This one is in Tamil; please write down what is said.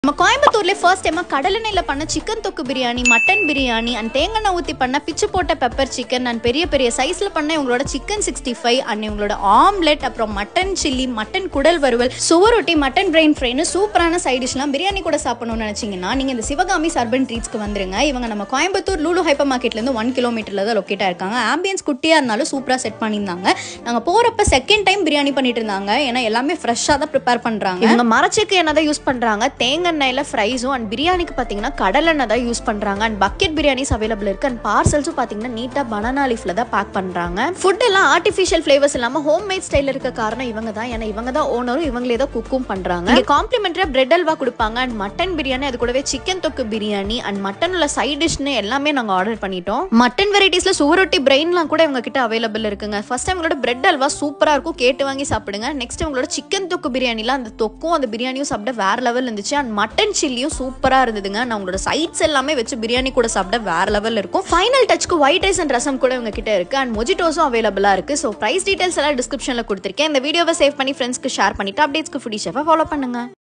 நம்ம கோயம்புத்தூர்ல ஃபர்ஸ்ட் டைமா கடலெண்ணெயில பண்ண சிக்கன் தொக்கு பிரியாணி மட்டன் பிரியாணி அண்ட் தேங்காய் ஊத்தி பண்ண பிச்சு போட்ட பெப்பர் சிக்கன் அண்ட் பெரிய பெரிய சைஸ்ல பண்ண இவங்களோட சிக்கன் சிக்ஸ்டி ஃபைவ் அண்ட் இவங்களோட ஆம்லெட் அப்புறம் மட்டன் சில்லி மட்டன் குடல் வறுவல் சுவரொட்டி மட்டன் பிரெயின் ஃப்ரைன்னு சூப்பரான சைட் டிஷ்லாம் பிரியாணி கூட சாப்பிடணும்னு நினைச்சீங்கன்னா நீங்க இந்த சிவகாமி சர்பன் ட்ரீட்ஸ்க்கு வந்துருங்க இவங்க நம்ம கோயம்புத்தூர் லூலு ஹைப்பர் மார்க்கெட்ல இருந்து ஒன் கிலோமீட்டர்ல தான் லொக்கேட்டா இருக்காங்க ஆம்பியன்ஸ் குட்டியா இருந்தாலும் சூப்பரா செட் பண்ணியிருந்தாங்க நாங்க போறப்ப செகண்ட் டைம் பிரியாணி பண்ணிட்டு இருந்தாங்க ஏன்னா எல்லாமே ஃப்ரெஷ்ஷாக தான் ப்ரிப்பேர் பண்றாங்க இவங்க மரச்செக்கு எண்ணெய் தான் யூஸ் பண்றாங்க தேங்காய் ஃப்ரைஸும் அண்ட் பிரியாணிக்கு பார்த்தீங்கன்னா கடலெண்ணெய் தான் யூஸ் பண்றாங்க அண்ட் பக்கெட் பிரியாணிஸ் அவைலபிள் இருக்கு அண்ட் பார்சல்ஸும் பார்த்தீங்கன்னா நீட்டாக பனானா லீஃப்ல தான் பேக் பண்றாங்க ஃபுட் எல்லாம் ஆர்டிஃபிஷியல் ஃபிளேவர்ஸ் இல்லாம ஹோம் மேட் ஸ்டைல இருக்க காரணம் இவங்க தான் ஏன்னா இவங்க தான் ஓனரும் இவங்களே தான் குக்கும் பண்றாங்க இங்க காம்ப்ளிமெண்டரியா பிரெட் அல்வா கொடுப்பாங்க அண்ட் மட்டன் பிரியாணி அது கூடவே சிக்கன் தொக்கு பிரியாணி அண்ட் மட்டன்ல சைட் டிஷ்னு எல்லாமே நாங்க ஆர்டர் பண்ணிட்டோம் மட்டன் வெரைட்டிஸ்ல சுவரொட்டி பிரெயின்லாம் கூட இவங்க கிட்ட அவைலபிள் இருக்குங்க ஃபர்ஸ்ட் டைம் உங்களோட பிரெட் அல்வா சூப்பரா இருக்கும் கேட்டு வாங்கி சாப்பிடுங்க நெக்ஸ்ட் உங்களோட சிக்கன் தொக்கு பிரியாணிலாம் அந்த தொக்கும் அந்த பிரியாணியும் சாப்பிட வேற லெவல் இருந்துச்சு அண்ட் மட்டன் சில்லியும் சூப்பரா இருந்ததுங்க நான் உங்களோட சைட்ஸ் எல்லாமே வச்சு பிரியாணி கூட சாப்பிட வேற லெவல் இருக்கும் ஃபைனல் டச்சுக்கு ஒயிட் ரைஸ் அண்ட் ரசம் கூட இவங்க கிட்ட இருக்கு அண்ட் மொஜிட்டோஸும் அவைலபிளா இருக்கு ஸோ பிரைஸ் டீடைல்ஸ் எல்லாம் டிஸ்கிரிப்ஷன்ல கொடுத்துருக்கேன் இந்த வீடியோவை சேவ் பண்ணி ஃப்ரெண்ட்ஸ்க்கு ஷேர் பண்ணிட்டு அப்டேட்ஸ்க்கு ஃபுடி ஷெஃபை ஃபாலோ பண்ணுங்க